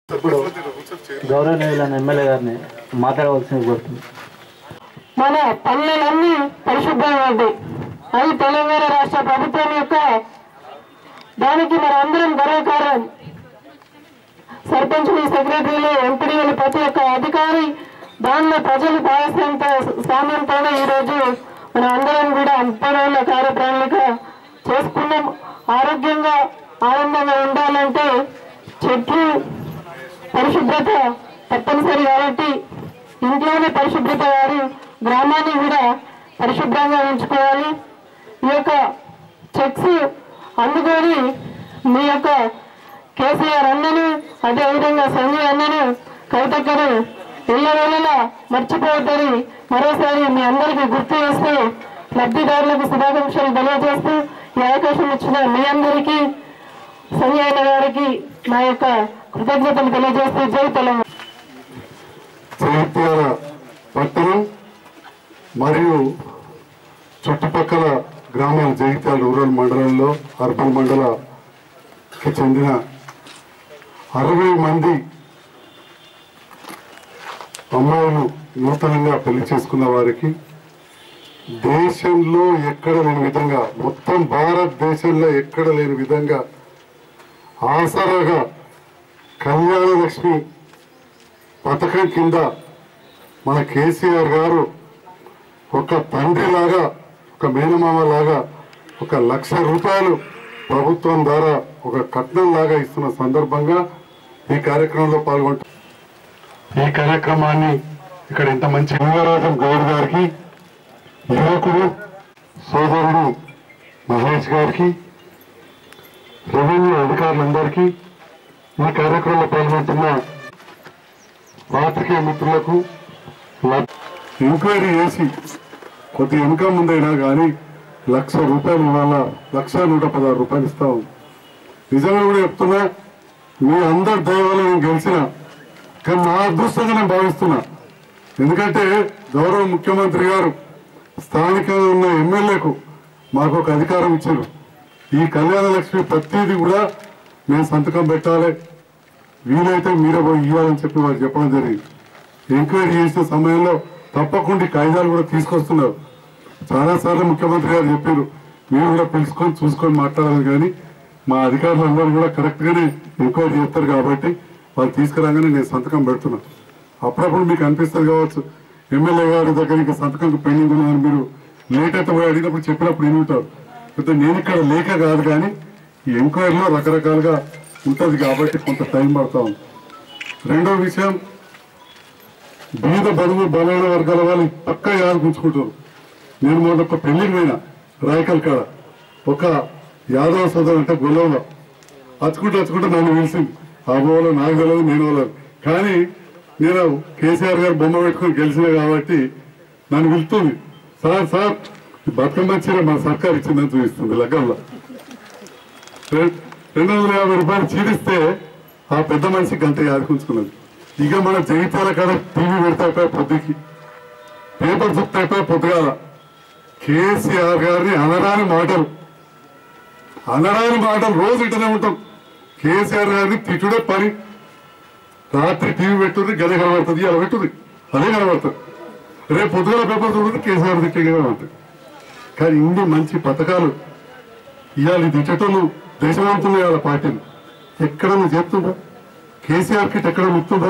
ఇప్పుడు గౌరవనీయులైన ఎమ్మెల్యే గారిని మాట్లాడవలసింది కోరుతుంది మన పల్లెలన్నీ పరిశుభ్రంగా ఉంటాయి అది తెలంగాణ రాష్ట్ర ప్రభుత్వం యొక్క దానికి మన అందరం గర్వకారణం సర్పంచులు సెక్రటరీలు ఎంపీడీలు ప్రతి ఒక్క అధికారి దానిలో ప్రజలు భాగస్వామ్యంతో స్వామ్యంతోనే ఈరోజు మనం అందరం కూడా అంపరంలో కార్యప్రణాళిక చేసుకున్నాం ఆరోగ్యంగా ఆనందంగా ఉండాలంటే చెట్లు పరిశుభ్రత తప్పనిసరి కాబట్టి ఇంట్లోనే పరిశుభ్రత వారు గ్రామాన్ని కూడా పరిశుభ్రంగా ఉంచుకోవాలి ఈ యొక్క చెక్స్ అందుకొని మీ యొక్క కేసీఆర్ అన్నను అదేవిధంగా సంజయ్ అన్నను కవితక్కను ఎల్లవేళలా మర్చిపోవద్దని మరోసారి మీ అందరికీ గుర్తు చేస్తూ లబ్ధిదారులకు శుభాకాంక్షలు తెలియజేస్తూ ఈ అవకాశం ఇచ్చిన మీ అందరికీ సంజయ్ అన్న గారికి నా యొక్క కృతజ్ఞతలు తెలియజేస్తూ జై తెలంగాణ జగిత్యాల పట్టణం మరియు చుట్టుపక్కల గ్రామాల జగిత్యాల రూరల్ మండలంలో అర్బన్ మండలకి చెందిన అరవై మంది అమ్మాయిలు నూతనంగా పెళ్లి చేసుకున్న వారికి దేశంలో ఎక్కడ లేని విధంగా మొత్తం భారతదేశంలో ఎక్కడ లేని విధంగా ఆసరాగా కళ్యాణ లక్ష్మి పథకం కింద మన కేసీఆర్ గారు ఒక తండ్రిలాగా ఒక మేనమామ లాగా ఒక లక్ష రూపాయలు ప్రభుత్వం ద్వారా ఒక కట్నం లాగా ఇస్తున్న సందర్భంగా ఈ కార్యక్రమంలో పాల్గొంటాం ఈ కార్యక్రమాన్ని ఇక్కడ ఇంత మంచి లింగరాజం గౌడ్ గారికి యువకుడు సోదరుడు మహేష్ గారికి రెవెన్యూ అధికారులందరికీ ఈ కార్యక్రమంలో పాల్గొంటున్న పాత్రికేయ మిత్రులకు లబ్- ఎంక్వైరీ చేసి కొద్ది వెనుక ముందైనా కానీ లక్ష రూపాయలు ఇవాళ లక్ష నూట పదహారు రూపాయలు ఇస్తాం నిజంగా కూడా చెప్తున్నా మీ అందరి దయ వల్ల నేను గెలిచిన కానీ నా అదృష్టంగా నేను భావిస్తున్నా ఎందుకంటే గౌరవ ముఖ్యమంత్రి గారు స్థానికంగా ఉన్న ఎమ్మెల్యేకు మాకు ఒక అధికారం ఇచ్చారు ఈ కళ్యాణ లక్ష్మి ప్రతిదీ కూడా మేము సంతకం పెట్టాలి వీలైతే మీరే పోయి ఇవ్వాలని చెప్పి వారు చెప్పడం జరిగింది ఎంక్వైరీ చేసిన సమయంలో తప్పకుండా ఈ కాగితాలు కూడా తీసుకొస్తున్నారు చాలా సార్లు ముఖ్యమంత్రి గారు చెప్పారు మీరు కూడా పిలుచుకొని చూసుకొని మాట్లాడాలి కానీ మా అధికారులు అందరూ కూడా కరెక్ట్ గానే ఎంక్వైరీ చేస్తారు కాబట్టి వాళ్ళు తీసుకురాగానే నేను సంతకం పెడుతున్నా అప్పుడప్పుడు మీకు అనిపిస్తుంది కావచ్చు ఎమ్మెల్యే గారి దగ్గర ఇంకా సంతకం పెండింగ్ ఉన్నదని మీరు లేట్ అయితే పోయి అడిగినప్పుడు చెప్పినప్పుడు ఏమి ఉంటారు అయితే నేను ఇక్కడ లేక కాదు కానీ ఈ ఎంక్వైరీలో రకరకాలుగా ఉంటుంది కాబట్టి కొంత టైం పడతా ఉంది రెండో విషయం బీద బడుగు బలైన వర్గాల వాళ్ళు పక్క యాదకుంచుకుంటారు నేను మొన్న ఒక పెళ్లికి పోయినా రాయకల్ కాడ ఒక యాదవ సోదరు అంటే గొల్లవలో అచ్చుకుంటూ అచ్చుకుంటూ నన్ను పిలిచింది ఆ బోలో నాకు తెలియదు నేను వాళ్ళదు కానీ నేను కేసీఆర్ గారు బొమ్మ పెట్టుకొని గెలిచిన కాబట్టి నన్ను పిలుస్తుంది సార్ సార్ ఈ బతుకమ్మ చీర మన సర్కార్ ఇచ్చిందని చూపిస్తుంది లగ్గంలో రె- రెండు వందల యాభై రూపాయలు చీరిస్తే ఆ పెద్ద మనిషి గంట యాదుకుంచుకున్నది ఇక మన జగిత్యాల కాడ టీవీ పెడతాయి పొద్దుకి పేపర్ చుట్టాయి పొద్దుగాల కేసీఆర్ గారిని అనరాని మాటలు అనరాని మాటలు రోజు ఇంటనే ఉంటాం కేసీఆర్ గారిని తిట్టుడే పని రాత్రి టీవీ పెట్టుర్రి గదే కనబడుతుంది అలా పెట్టుర్రి అదే కనబడుతుంది రేపు పొద్దుగాల పేపర్ చూడండి కేసీఆర్ తిట్టే కనబడుతుంది కానీ ఇన్ని మంచి పథకాలు ఇవాళ ఈ తిట్టేటోళ్ళు దేశవంతులు ఇవాళ పార్టీలు ఎక్కడన్నా చెప్తుందా కేసీఆర్ కిట్ ఎక్కడ ఇస్తుందా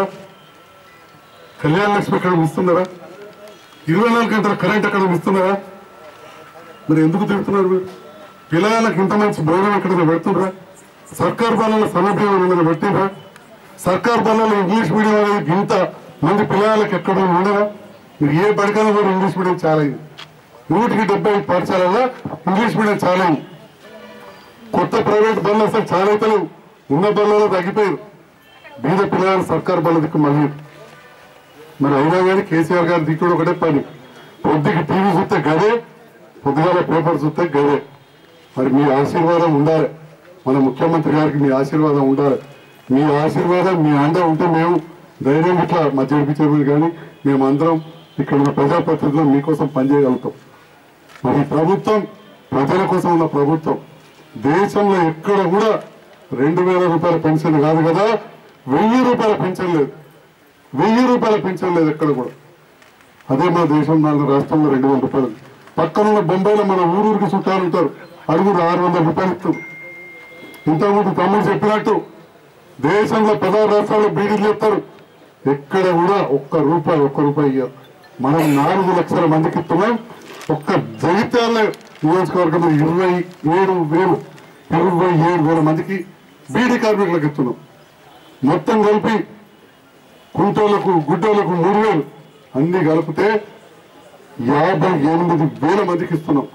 కళ్యాణ లక్ష్మి ఎక్కడ ఇస్తున్నారా ఇరవై నాలుగు గంటల కరెంట్ ఎక్కడ ఇస్తున్నారా మరి ఎందుకు తిడుతున్నారు మీరు పిల్లలకు ఇంత మంచి భోజనం ఎక్కడైనా పెడుతుండ్రా సర్కార్ బలలో సన్నభ్యం ఏమైనా పెట్టిండ్రా సర్కార్ బలలో ఇంగ్లీష్ మీడియం అనేది ఇంత మంది పిల్లలకు ఎక్కడ ఉండరా మీరు ఏ బడికైనా కూడా ఇంగ్లీష్ మీడియం చాలా అయింది నూటికి డెబ్బై ఐదు పాఠశాలలో ఇంగ్లీష్ మీడియం చాలా అయింది కొత్త ప్రైవేట్ బళ్ళు అసలు చాలా అయితే లేవు. ఉన్న బళ్ళలో తగ్గిపోయారు బీద పిల్లలు సర్కార్ బల్ల దిక్కు మళ్ళీ మరి అయినా కానీ కేసీఆర్ గారి దిక్కుడు ఒకటే పని పొద్దుకి టీవీ చూస్తే గదే పొద్దుగాల పేపర్ చూస్తే గదే మరి మీ ఆశీర్వాదం ఉండాలి మన ముఖ్యమంత్రి గారికి మీ ఆశీర్వాదం ఉండాలి మీ ఆశీర్వాదం మీ అండ ఉంటే మేము ధైర్యం ఇట్లా మధ్య నడిపించేది కానీ మేమందరం ఇక్కడ ఉన్న ప్రజాప్రతినిధులు మీకోసం పనిచేయగలుగుతాం మరి ఈ ప్రభుత్వం ప్రజల కోసం ఉన్న ప్రభుత్వం దేశంలో ఎక్కడ కూడా రెండు వేల రూపాయల పెన్షన్ కాదు కదా వెయ్యి రూపాయల పెన్షన్ లేదు వెయ్యి రూపాయల పెన్షన్ లేదు ఎక్కడ కూడా అదే మన దేశం నాలుగు రాష్ట్రంలో రెండు వందల రూపాయలు పక్కనున్న బొంబాయిలో మన ఊరూరికి చుట్టాలు ఉంటారు అడుగురు ఆరు వందల రూపాయలు ఇస్తారు ఇంతకుముందు తమ్ముడు చెప్పినట్టు దేశంలో పదహారు రాష్ట్రాల్లో బీడీలు చెప్తారు ఎక్కడ కూడా ఒక్క రూపాయి ఒక్క రూపాయి ఇయ్యరు మనం నాలుగు లక్షల మందికి ఇస్తున్నాం ఒక్క జగిత్యాల నియోజకవర్గంలో ఇరవై ఏడు వేలు ఇరవై ఏడు వేల మందికి బీడీ కార్మికులకు ఇస్తున్నాం మొత్తం కలిపి కుంటోళ్లకు గుడ్డోళ్లకు మూడు వేలు అన్ని కలిపితే యాభై ఎనిమిది వేల మందికి ఇస్తున్నాం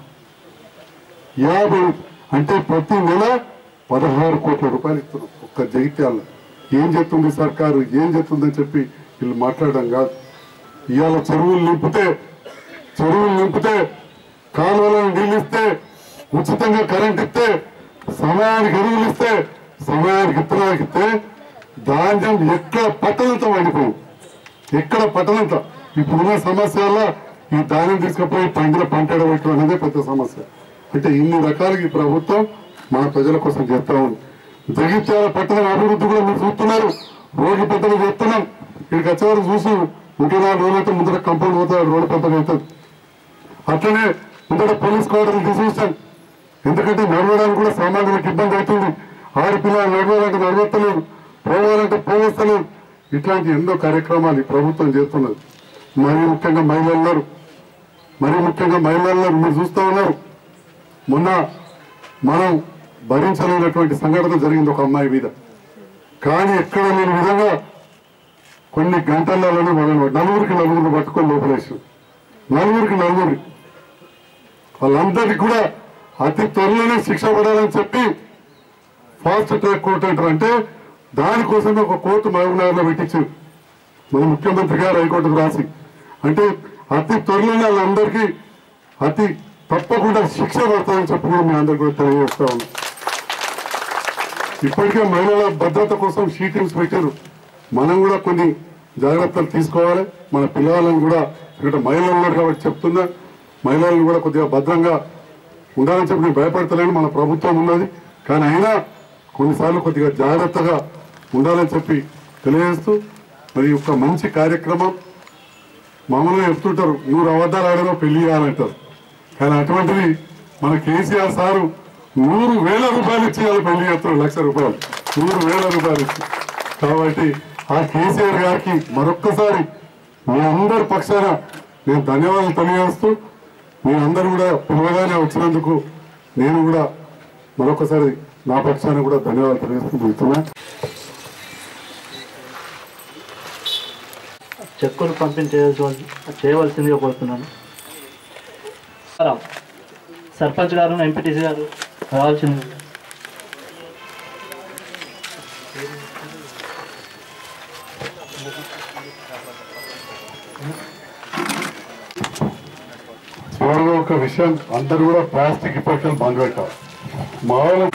యాభై అంటే ప్రతి నెల పదహారు కోట్ల రూపాయలు ఇస్తున్నాం ఒక్క జగిత్యాల ఏం చెప్తుంది సర్కారు ఏం చెప్తుందని చెప్పి వీళ్ళు మాట్లాడడం కాదు ఇవాళ చెరువులు నింపితే చెరువులు నింపితే కాలువలను నీళ్ళు ఇస్తే ఉచితంగా కరెంట్ ఇస్తే సమయానికి ఎరువులు ఇస్తే సమయానికి ఇత్తనానికి ఇస్తే ధాన్యం ఎక్కడ పట్టణంతో వండిపోయింది ఎక్కడ పట్టణంతో ఇప్పుడున్న సమస్య వల్ల ఈ ధాన్యం తీసుకుపోయి పండిన పంట ఎడబెట్టడం అనేది పెద్ద సమస్య అంటే ఇన్ని రకాలుగా ఈ ప్రభుత్వం మన ప్రజల కోసం చేస్తా ఉంది జగిత్యాల పట్టణ అభివృద్ధి కూడా మీరు చూస్తున్నారు రోడ్లు పెద్దగా చేస్తున్నాం ఇక్కడికి వచ్చేవారు చూసి ఇంకో నాలుగు రోజులైతే ముందర కంపౌండ్ పోతారు రోడ్డు పెద్దగా అవుతుంది అట్లనే ముందర పోలీస్ క్వార్టర్లు తీసేసాం ఎందుకంటే నడవడానికి కూడా సామాన్యులకు ఇబ్బంది అవుతుంది ఆడపిల్లలు నడవాలంటే నడవత్తలేదు పోవాలంటే పోవస్తలేదు ఇట్లాంటి ఎన్నో కార్యక్రమాలు ఈ ప్రభుత్వం చేస్తున్నది మరీ ముఖ్యంగా మహిళలు ఉన్నారు మరీ ముఖ్యంగా మహిళలు ఉన్నారు మీరు చూస్తూ ఉన్నారు మొన్న మనం భరించలేనటువంటి సంఘటన జరిగింది ఒక అమ్మాయి మీద కానీ ఎక్కడ లేని విధంగా కొన్ని గంటలలోనే మనం నలుగురికి నలుగురిని పట్టుకొని లోపలేసాం నలుగురికి నలుగురి వాళ్ళందరికీ కూడా అతి త్వరలోనే శిక్ష పడాలని చెప్పి ఫాస్ట్ ట్రాక్ కోర్టు అంటారు అంటే దానికోసమే ఒక కోర్టు మహబూబ్నగర్లో పెట్టించారు మన ముఖ్యమంత్రి గారు హైకోర్టుకు రాసి అంటే అతి త్వరలోనే వాళ్ళందరికీ అతి తప్పకుండా శిక్ష పడతామని చెప్పి కూడా మీ అందరికీ కూడా తెలియజేస్తా ఉన్నాం ఇప్పటికే మహిళల భద్రత కోసం షీటింగ్స్ పెట్టారు మనం కూడా కొన్ని జాగ్రత్తలు తీసుకోవాలి మన పిల్లలను కూడా ఇక్కడ మహిళలు ఉన్నారు కాబట్టి చెప్తున్నా మహిళలను కూడా కొద్దిగా భద్రంగా ఉండాలని చెప్పి నేను భయపడతలేను మన ప్రభుత్వం ఉన్నది కానీ అయినా కొన్నిసార్లు కొద్దిగా జాగ్రత్తగా ఉండాలని చెప్పి తెలియజేస్తూ మరి ఒక మంచి కార్యక్రమం మామూలుగా చెప్తుంటారు నూరు అబద్ధాలు ఆడారో పెళ్లి చేయాలంటారు కానీ అటువంటిది మన కేసీఆర్ సారు నూరు వేల రూపాయలు ఇచ్చి వాళ్ళు పెళ్లి చేస్తారు లక్ష రూపాయలు నూరు వేల రూపాయలు ఇచ్చి కాబట్టి ఆ కేసీఆర్ గారికి మరొక్కసారి మీ అందరి పక్షాన నేను ధన్యవాదాలు తెలియజేస్తూ మీ అందరూ కూడా పిలవగానే వచ్చినందుకు నేను కూడా మరొకసారి నా పక్షాన కూడా ధన్యవాదాలు తెలియజేస్తూ వెళ్తున్నా చెక్కులు పంపిణీ చేయవలసి చేయవలసిందిగా కోరుతున్నాను రామ్. సర్పంచ్ గారు ఎంపీటీసీ గారు రావాల్సింది చివరిగా ఒక విషయం అందరూ కూడా ప్లాస్టిక్ ఇప్పటికీ బంద్ పెట్టాలి మామూలు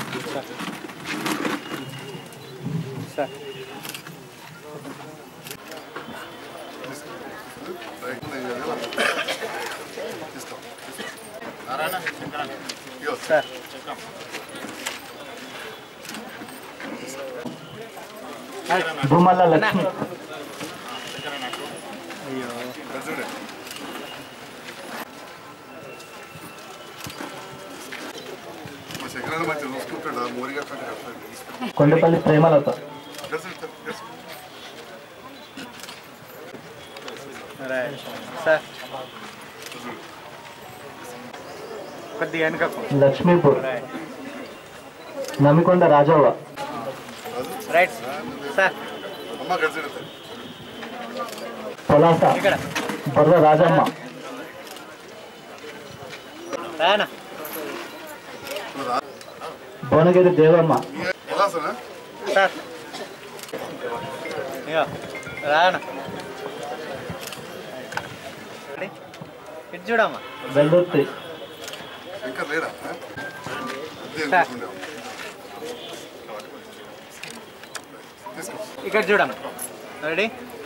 భూమల్ల లక్ష్మి శంకరాన్ని మంచిగా చూసుకుంటాడు మోరిగా కొండపల్లి ప్రేమలత సార్ కొద్దిగా వెనుకకు లక్ష్మీపూర్ నమికొండ రాజవ్వ రైట్ సార్ అమ్మ కలిసి పొలాస ఇక్కడ బొర్ర రాజమ్మ రాయనా భువనగిరి దేవమ్మ ఎలా సార్ సార్ ఇగో రాయనా రెడీ? ఇటు చూడమ్మా వెల్లుర్తి ఇంకా లేడా సార్. ఇక్కడ చూడమ్మా రెడీ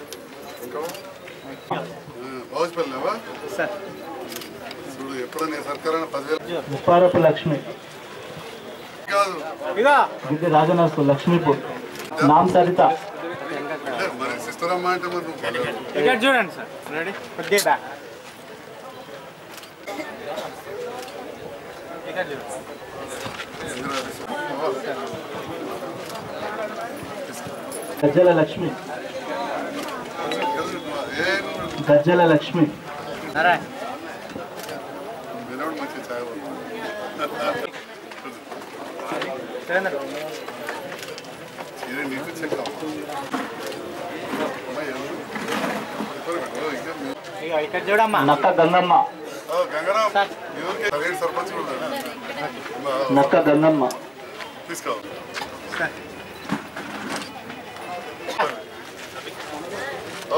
బాగుపల్లినావా సార్ చూడు ఎప్పుడైనా సర్కారైన పదివేలు ముప్పారపు లక్ష్మి కాదు ఇగో గిద్ది రాజనర్సు లక్ష్మీపూర్ నామ్ సరిత ఇందిరమ్మ అంటే మరి నువ్వు పడ్డావు. ఇక్కడ చూడండి సార్ రెడీ కొద్దిగా బ్యాక్ ఇక్కడ చూడండి గజ్జల లక్ష్మి ఏ గజ్జల లక్ష్మి నారాయణ వినోడు మంచి ఛాయ్ సురేందర్ చీర నీకు చెక్ ఇక ఇక్కడ చూడమ్మా నక్క గంగమ్మ గంగరామ్ సార్. ఎవరికి సరైన సర్పంచ్ కూడా ఉన్నాడు. నక్క గంగమ్మ తీసుకో ఓ,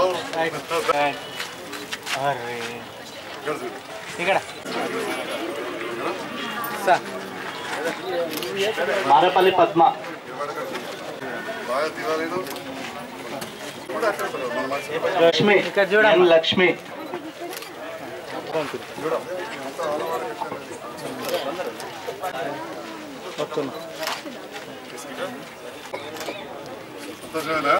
అరే ఇక్కడ చూడు. ఇక్కడ సార్ మారపల్లి పద్మ బాగా దివాళీలో కూడా అట్లా ఉంటారు. మన మనిషి లక్ష్మి ఇక్కడ చూడమ్మా. ఎన్ లక్ష్మి సంతోషమేనా